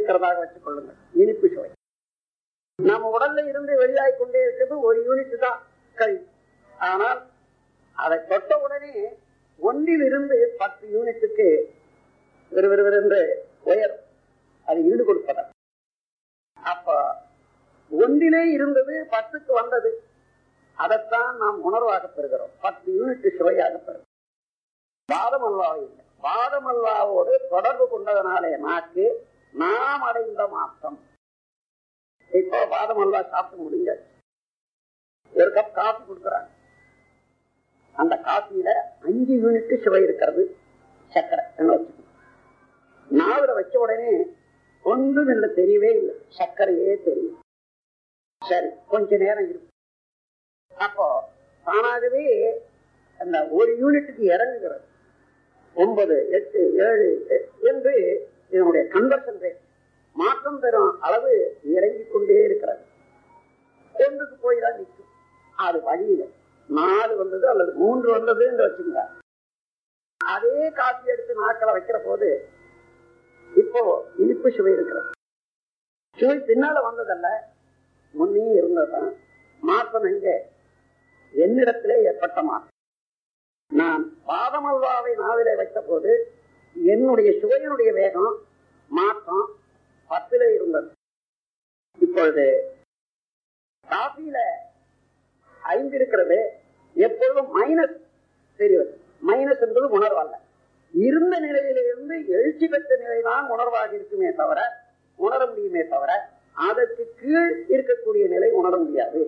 இருக்கிறதாக வச்சுக் கொள்ளுங்கள் இனிப்பு சுவை நம்ம உடல்ல இருந்து வெளியாகி கொண்டே இருக்கிறது ஒரு யூனிட் தான் கழிவு ஆனால் அதை தொட்ட உடனே ஒன்றில் இருந்து பத்து யூனிட்டுக்கு விறுவிறுவென்று உயரும் அது ஈடு கொடுப்பதா அப்ப ஒன்றிலே இருந்தது பத்துக்கு வந்தது அதைத்தான் நாம் உணர்வாக பெறுகிறோம் பத்து யூனிட் சுவையாக பெறுகிறோம் பாதம் அல்வாவை இல்லை பாதம் அல்வாவோடு தொடர்பு கொண்டதனாலே நாக்கு நாம் அடைந்த மாற்றம் இப்போ பாதம் அல்வா சாப்பிட்டு முடிஞ்சாச்சு ஒரு கப் காஃபி கொடுக்குறாங்க அந்த காஃபியில அஞ்சு யூனிட் சுவை இருக்கிறது சர்க்கரை என்ன வச்சுக்கணும் நாவில வச்ச உடனே ஒன்றும் இல்லை தெரியவே இல்லை சர்க்கரையே தெரியும் சரி கொஞ்ச நேரம் இருக்கும் அப்போ தானாகவே அந்த ஒரு யூனிட்டுக்கு இறங்குகிறது ஒன்பது எட்டு ஏழு எ- என்று இதனுடைய கன்வர்ஷன் ரேட் மாற்றம் பெறும் அளவு இறங்கிக் கொண்டே இருக்கிறது ஒன்றுக்கு போய் தான் நிற்கும் அது வழியில நாலு வந்தது அல்லது மூன்று வந்தது என்று வச்சுங்க அதே காப்பி எடுத்து நாட்களை வைக்கிற போது இப்போ இனிப்பு சுவை இருக்கிறது சுவை பின்னால வந்ததல்ல முன்னே இருந்ததுதான் மாற்றம் எங்க என்னிடத்திலே ஏற்பட்ட மாற்றம் நான் பாதமல்வாவை நாவிலே வைத்த போது என்னுடைய சுவையினுடைய வேகம் மாற்றம் பத்திலே இருந்தது இப்பொழுது காஃபியில ஐந்து இருக்கிறது எப்பொழுதும் மைனஸ் தெரிவது மைனஸ் என்பது உணர்வல்ல இருந்த நிலையிலிருந்து எழுச்சி பெற்ற நிலைதான் உணர்வாக இருக்குமே தவிர உணர முடியுமே தவிர அதற்கு கீழ் இருக்கக்கூடிய நிலை உணர முடியாது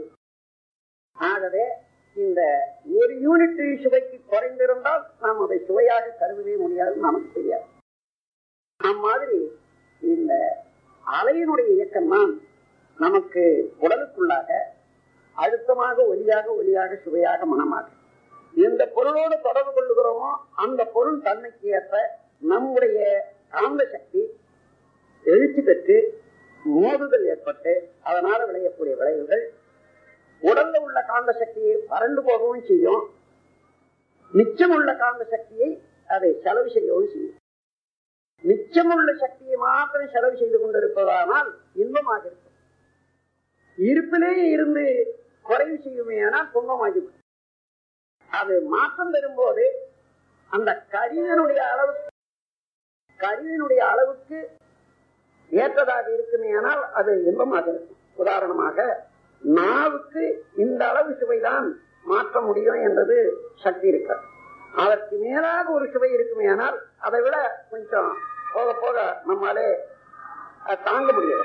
ஆகவே இந்த ஒரு யூனிட் சுவைக்கு குறைந்திருந்தால் நாம் அதை சுவையாக கருதவே முடியாது நமக்கு தெரியாது அம்மாதிரி இந்த அலையினுடைய இயக்கம் தான் நமக்கு உடலுக்குள்ளாக அழுத்தமாக ஒலியாக ஒலியாக சுவையாக மனமாக எந்த பொருளோடு தொடர்பு கொள்ளுகிறோமோ அந்த பொருள் தன்மைக்கு ஏற்ப நம்முடைய காந்த சக்தி எழுச்சி பெற்று மோதுதல் ஏற்பட்டு அதனால விளையக்கூடிய விளைவுகள் உடல்ல உள்ள காந்த சக்தியை வறண்டு போகவும் செய்யும் மிச்சம் உள்ள காந்த சக்தியை அதை செலவு செய்யவும் செய்யும் மிச்சமுள்ள சக்தியை மாத்திரம் செலவு செய்து கொண்டிருப்பதானால் இன்பமாக இருக்கும் இருப்பிலே இருந்து குறைவு செய்யுமே ஆனால் துன்பமாகிவிடும் அது மாற்றம் பெறும்போது அந்த கருவினுடைய அளவுக்கு கருவினுடைய அளவுக்கு ஏற்றதாக இருக்குமே ஆனால் அது இன்பமாக இருக்கும் உதாரணமாக நாவுக்கு இந்த அளவு சுவைதான் மாற்ற முடியும் என்பது சக்தி இருக்கிறது அதற்கு மேலாக ஒரு சுவை இருக்குமே ஆனால் அதை விட கொஞ்சம் போக போக நம்மாலே அது தாங்க முடியாது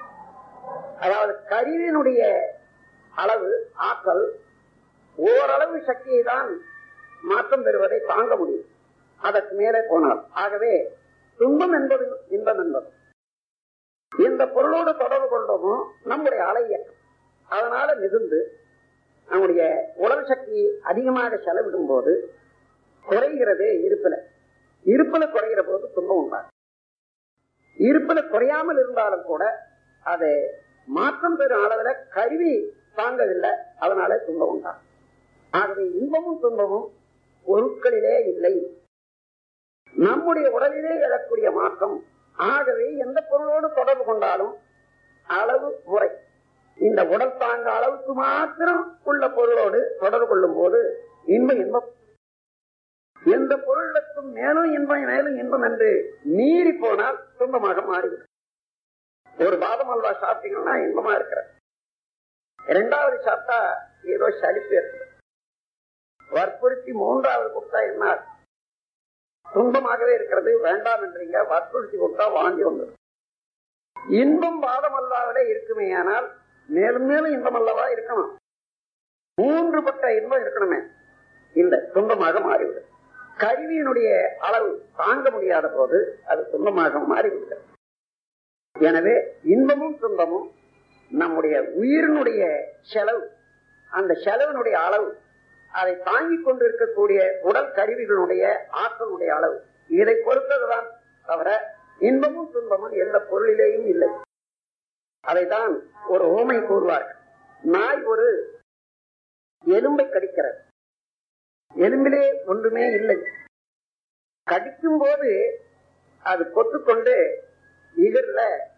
அதாவது கருவினுடைய அளவு ஆற்றல் ஓரளவு சக்தியை தான் மாற்றம் பெறுவதை தாங்க முடியும் அதற்கு மேலே போனால் ஆகவே துன்பம் என்பது இன்பம் என்பது இந்த பொருளோடு தொடர்பு கொண்டோமோ நம்முடைய அலை இயக்கம் அதனால மிகுந்து நம்முடைய உடல் சக்தி அதிகமாக செலவிடும் போது குறைகிறது இருப்பில இருப்பில குறைகிற போது துன்பம் உண்டாகும் இருப்பில குறையாமல் இருந்தாலும் கூட அது மாற்றம் பெறும் அளவுல கருவி தாங்கவில்லை அதனால துன்பம் உண்டாகும் ஆகவே இன்பமும் துன்பமும் பொருட்களிலே இல்லை நம்முடைய உடலிலே எழக்கூடிய மாற்றம் ஆகவே எந்த பொருளோடு தொடர்பு கொண்டாலும் அளவு முறை இந்த உடல் தாங்க அளவுக்கு மாத்திரம் உள்ள பொருளோடு தொடர்பு கொள்ளும் போது இன்பம் இன்பம் எந்த பொருளுக்கும் மேலும் இன்பம் மேலும் இன்பம் என்று மீறி போனால் துன்பமாக மாறிவிடும் ஒரு பாதம் அல்வா சாப்பிட்டீங்கன்னா இன்பமா இருக்கிற இரண்டாவது சாப்பிட்டா ஏதோ சலிப்பு ஏற்படும் வற்புறுத்தி மூன்றாவது கொடுத்தா என்ன ஆகும்? துன்பமாகவே இருக்கிறது வேண்டாம் என்றீங்க வற்புறுத்தி கொடுத்தா வாங்கி வந்துடும் இன்பம் பாதம் அல்லாவிலே இருக்குமே ஆனால் மேலும் மேலும் இன்பம் அல்லவா இருக்கணும் மூன்று பட்ட இன்பம் இருக்கணுமே இல்லை துன்பமாக மாறிவிடும் கருவியினுடைய அளவு தாங்க முடியாத போது அது துன்பமாக மாறிவிடுகிறது எனவே இன்பமும் துன்பமும் நம்முடைய உயிரினுடைய செலவு அந்த செலவினுடைய அளவு அதை தாங்கிக் கொண்டு இருக்கக்கூடிய உடல் கருவிகளுடைய ஆற்றலுடைய அளவு இதை பொறுத்ததுதான் தவிர இன்பமும் துன்பமும் எந்த பொருளிலேயும் இல்லை அதைதான் ஒரு ஓமை கூறுவார்கள் நாய் ஒரு எலும்பை கடிக்கிறது எலும்பிலே ஒன்றுமே இல்லை கடிக்கும் போது அது கொத்துக்கொண்டு இகர்ல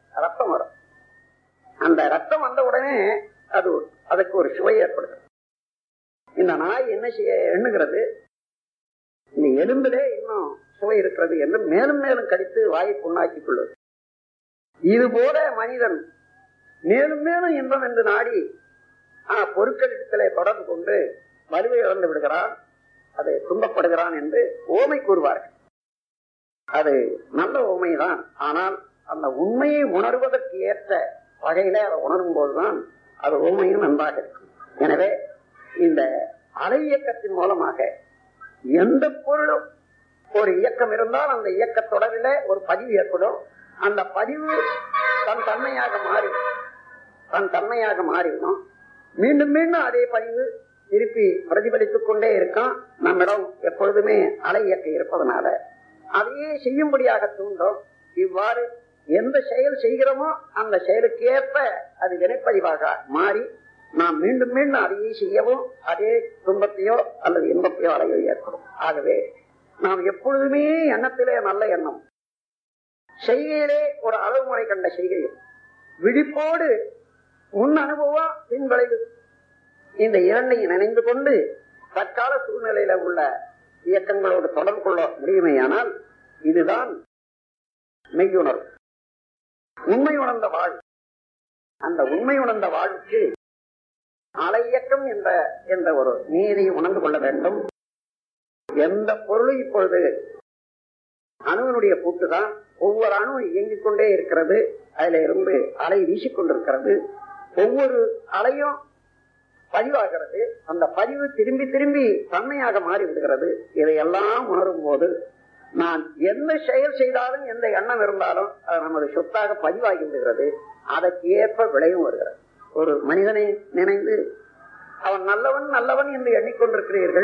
ரத்தம் வரும் அந்த ரத்தம் வந்த உடனே அது அதுக்கு ஒரு சுவை ஏற்படுது இந்த நாய் என்ன செய்ய எண்ணுகிறது இந்த எலும்பிலே இன்னும் சுவை இருக்கிறது என்று மேலும் மேலும் கடித்து வாயை புண்ணாக்கிக் கொள்வது இது போல மனிதன் மேலும் மேலும் இன்பம் என்று நாடி ஆனா பொருட்களிடத்திலே தொடர்பு கொண்டு வலுவை இழந்து விடுகிறான் அது துன்பப்படுகிறான் என்று ஓமை கூறுவார்கள் அது நல்ல ஓமைதான் ஆனால் அந்த உண்மையை உணர்வதற்கு ஏற்ற வகையில அதை உணரும் போதுதான் அது ஓமையும் நன்றாக இருக்கும் எனவே இந்த அலை இயக்கத்தின் மூலமாக எந்த பொருளும் ஒரு இயக்கம் இருந்தால் அந்த இயக்க தொடரில ஒரு பதிவு ஏற்படும் அந்த பதிவு தன் தன்மையாக மாறி தன் தன்மையாக மாறிடும் மீண்டும் மீண்டும் அதே பதிவு திருப்பி பிரதிபலித்துக் கொண்டே இருக்கான் நம்மிடம் எப்பொழுதுமே அலை இயக்கம் இருப்பதனால அதையே செய்யும்படியாக தூண்டும் இவ்வாறு எந்த செயல் செய்கிறோமோ அந்த செயலுக்கு ஏற்ப அது வினைப்பதிவாக மாறி நாம் மீண்டும் மீண்டும் அதையே செய்யவும் அதே துன்பத்தையோ அல்லது இன்பத்தையோ அலையோ ஏற்படும் ஆகவே நாம் எப்பொழுதுமே எண்ணத்திலே நல்ல எண்ணம் செய்கையிலே ஒரு அளவுமுறை கண்ட செய்கையும் விழிப்போடு முன் அனுபவம் பின் விளைவு இந்த இரண்டையும் நினைந்து கொண்டு தற்கால சூழ்நிலையில உள்ள இயக்கங்களோடு தொடர்பு கொள்ள முடியுமேயானால் இதுதான் மெய்யுணர்வு உண்மை உணர்ந்த வாழ் அந்த உண்மை உணர்ந்த வாழ்வுக்கு அலை இயக்கம் என்ற என்ற ஒரு நீதியை உணர்ந்து கொள்ள வேண்டும் எந்த பொருளும் இப்பொழுது அணுவினுடைய கூட்டுதான் ஒவ்வொரு அணு இயங்கிக் கொண்டே இருக்கிறது அதுல இருந்து அலை வீசிக்கொண்டிருக்கிறது ஒவ்வொரு அலையும் பதிவாகிறது அந்த பதிவு திரும்பி திரும்பி தன்மையாக மாறி விடுகிறது இதையெல்லாம் உணரும் போது நான் எந்த செயல் செய்தாலும் எந்த எண்ணம் இருந்தாலும் அது நமது சொத்தாக பதிவாகி விடுகிறது அதற்கு ஏற்ப விளைவும் வருகிறது ஒரு மனிதனை நினைந்து அவன் நல்லவன் நல்லவன் என்று எண்ணிக்கொண்டிருக்கிறீர்கள்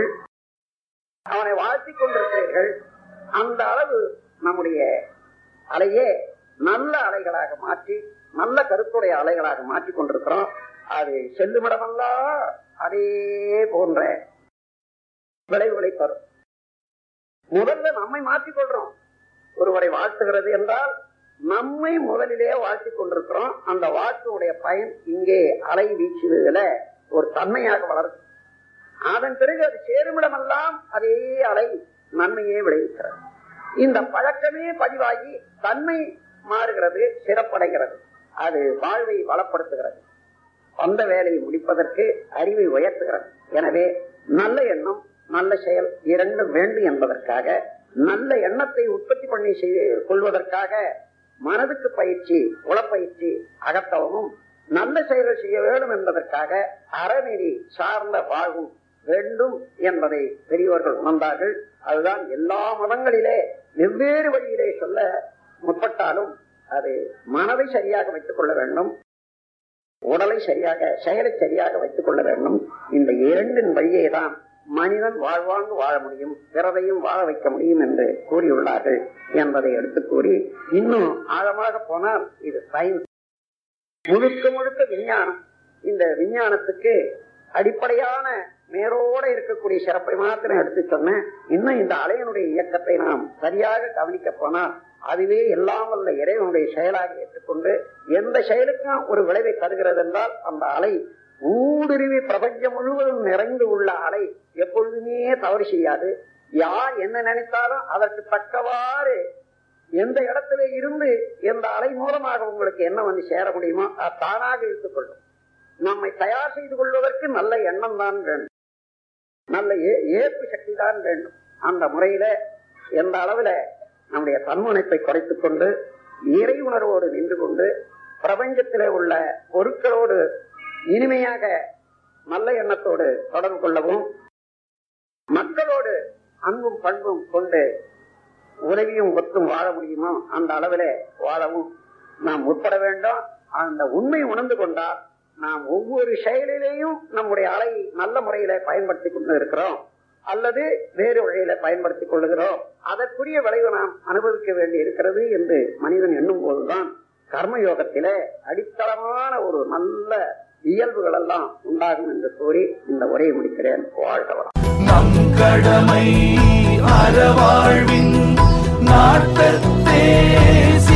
அவனை வாழ்த்திக் கொண்டிருக்கிறீர்கள் அந்த அளவு நம்முடைய அலையே நல்ல அலைகளாக மாற்றி நல்ல கருத்துடைய அலைகளாக மாற்றிக் கொண்டிருக்கிறோம் அது செல்லுமிடமல்ல அதே போன்ற விளைவுகளை தரும் முதல்ல நம்மை மாற்றிக் கொள்றோம் ஒருவரை வாழ்த்துகிறது என்றால் நம்மை முதலிலே வாழ்த்திக் கொண்டிருக்கிறோம் அந்த வாழ்த்துடைய பயன் இங்கே அலை வீச்சுவதில ஒரு தன்மையாக வளரும் அதன் பிறகு அது சேருமிடமெல்லாம் அதே அலை நன்மையே விளைவிக்கிறது இந்த பழக்கமே பதிவாகி தன்மை மாறுகிறது சிறப்படைகிறது அது வாழ்வை வளப்படுத்துகிறது அந்த வேலையை முடிப்பதற்கு அறிவை உயர்த்துகிறது எனவே நல்ல எண்ணம் நல்ல செயல் இரண்டும் வேண்டும் என்பதற்காக நல்ல எண்ணத்தை உற்பத்தி பண்ணி செய்து கொள்வதற்காக மனதுக்கு பயிற்சி உளப்பயிற்சி அகத்தவமும் நல்ல செயல்கள் செய்ய வேண்டும் என்பதற்காக அறநெறி சார்ந்த வாழ்வும் வேண்டும் என்பதை பெரியவர்கள் உணர்ந்தார்கள் அதுதான் எல்லா மதங்களிலே வெவ்வேறு வழியிலே சொல்ல முற்பட்டாலும் அது மனதை சரியாக வைத்துக் கொள்ள வேண்டும் உடலை சரியாக செயலை சரியாக வைத்துக் கொள்ள வேண்டும் இந்த இரண்டின் வழியே தான் மனிதன் வாழ்வாங்கு வாழ முடியும் பிறரையும் வாழ வைக்க முடியும் என்று கூறியுள்ளார்கள் என்பதை எடுத்து கூறி இன்னும் ஆழமாக போனால் இது சயின்ஸ் முழுக்க முழுக்க விஞ்ஞானம் இந்த விஞ்ஞானத்துக்கு அடிப்படையான மேலோட இருக்கக்கூடிய சிறப்பை மாத்திரம் எடுத்து சொன்னேன் இன்னும் இந்த அலையனுடைய இயக்கத்தை நாம் சரியாக கவனிக்க போனால் அதுவே எல்லாம் வல்ல இறைவனுடைய செயலாக ஏற்றுக்கொண்டு எந்த செயலுக்கும் ஒரு விளைவை தருகிறது என்றால் அந்த அலை ஊடுருவி பிரபஞ்சம் முழுவதும் நிறைந்து உள்ள அலை எப்பொழுதுமே தவறு செய்யாது யார் என்ன நினைத்தாலும் அதற்கு தக்கவாறு எந்த இடத்துல இருந்து எந்த அலை மூலமாக உங்களுக்கு என்ன வந்து சேர முடியுமோ அது தானாக எடுத்துக்கொள்ளும் நம்மை தயார் செய்து கொள்வதற்கு நல்ல எண்ணம் தான் வேண்டும் நல்ல ஏற்பு சக்தி தான் வேண்டும் அந்த முறையில எந்த அளவுல நம்முடைய தன்முனைப்பை குறைத்துக் கொண்டு இறை உணர்வோடு நின்று கொண்டு பிரபஞ்சத்திலே உள்ள பொருட்களோடு இனிமையாக நல்ல எண்ணத்தோடு தொடர்பு கொள்ளவும் மக்களோடு அன்பும் பண்பும் கொண்டு உதவியும் ஒத்தும் வாழ முடியுமோ அந்த அளவில வாழவும் நாம் உட்பட வேண்டும் அந்த உண்மை உணர்ந்து கொண்டால் நாம் ஒவ்வொரு செயலிலேயும் நம்முடைய அலை நல்ல முறையில பயன்படுத்திக் கொண்டு இருக்கிறோம் அல்லது வேறு வழியில பயன்படுத்திக் கொள்ளுகிறோம் அதற்குரிய விளைவு நாம் அனுபவிக்க வேண்டி இருக்கிறது என்று மனிதன் எண்ணும் போதுதான் கர்மயோகத்தில அடித்தளமான ஒரு நல்ல இயல்புகள் எல்லாம் உண்டாகும் என்று கூறி இந்த உரையை முடிக்கிறேன் வாழ்க நம் கடமை அறவாழ்வின் நாட்டத்தே